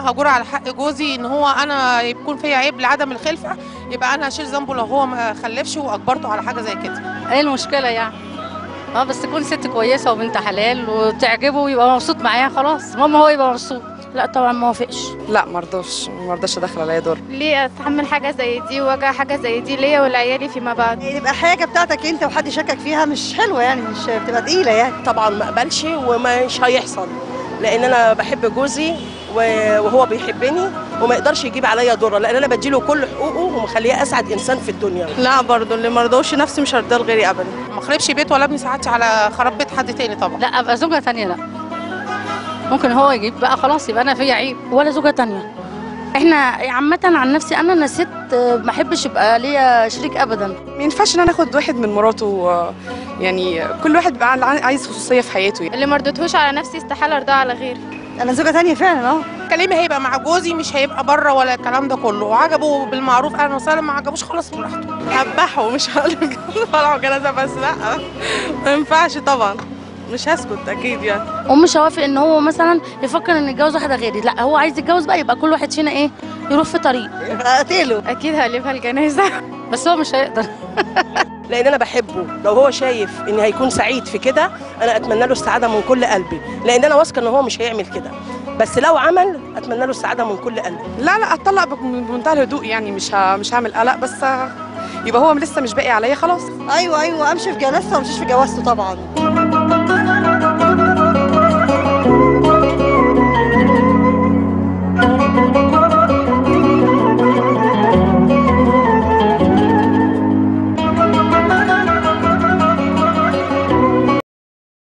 هجور على حق جوزي ان هو انا يكون فيا عيب لعدم الخلفه يبقى انا هشيل ذنبه لو هو ما خلفش واجبرته على حاجه زي كده ايه المشكله يعني اه بس تكون ست كويسه وبنت حلال وتعجبه ويبقى مبسوط معاها خلاص المهم هو يبقى مبسوط لا طبعا ما وافقش لا مرضاش مرضاش ادخل عليا دور ليه اتحمل حاجه زي دي ووجع حاجه زي دي ليا ولعيالي فيما بعد يبقى حاجه بتاعتك انت وحد يشكك فيها مش حلوه يعني مش بتبقى تقيله يعني طبعا ما اقبلش ومش هيحصل لان انا بحب جوزي و- وهو بيحبني وما يقدرش يجيب عليا ضرر لان انا بديله كل حقوقه ومخليه اسعد انسان في الدنيا لا برضه اللي مرضوش نفسي مش هرضاه لغيري ابدا ما اخربش بيت ولا ابني ساعتش على خراب بيت حد تاني طبعا لا ابقى زوجه تانية لا ممكن هو يجيب بقى خلاص يبقى انا فيا عيب ولا زوجة تانية احنا عامة عن نفسي انا انا ست آه، ما احبش يبقى ليا شريك ابدا ما ينفعش ان انا اخد واحد من مراته آه، يعني كل واحد بيبقى عن- عايز خصوصيه في حياته يعني. اللي مرضتهوش على نفسي استحاله ارضاه على غيري انا زوجه تانية فعلا اه كلامي هيبقى مع جوزي مش هيبقى بره ولا الكلام ده كله عجبه بالمعروف اهلا وسهلا ما عجبوش خلاص براحته هذبحه مش هقول طلعوا جنازه بس لا ما ينفعش طبعا مش هسكت اكيد يعني ومش هوافق ان هو مثلا يفكر ان يتجوز واحده غيري لا هو عايز يتجوز بقى يبقى كل واحد فينا ايه يروح في طريق اقتله اكيد هقلبها الجنازه بس هو مش هيقدر لان انا بحبه لو هو شايف ان هيكون سعيد في كده انا اتمنى له السعاده من كل قلبي لان انا واثقه ان هو مش هيعمل كده بس لو عمل اتمنى له السعاده من كل قلبي لا لا اتطلق بك- بمنتهى الهدوء يعني مش ه... مش هعمل قلق بس آه، يبقى هو لسه مش باقي عليا خلاص ايوه ايوه امشي في جنازته ومشيش في جوازته طبعا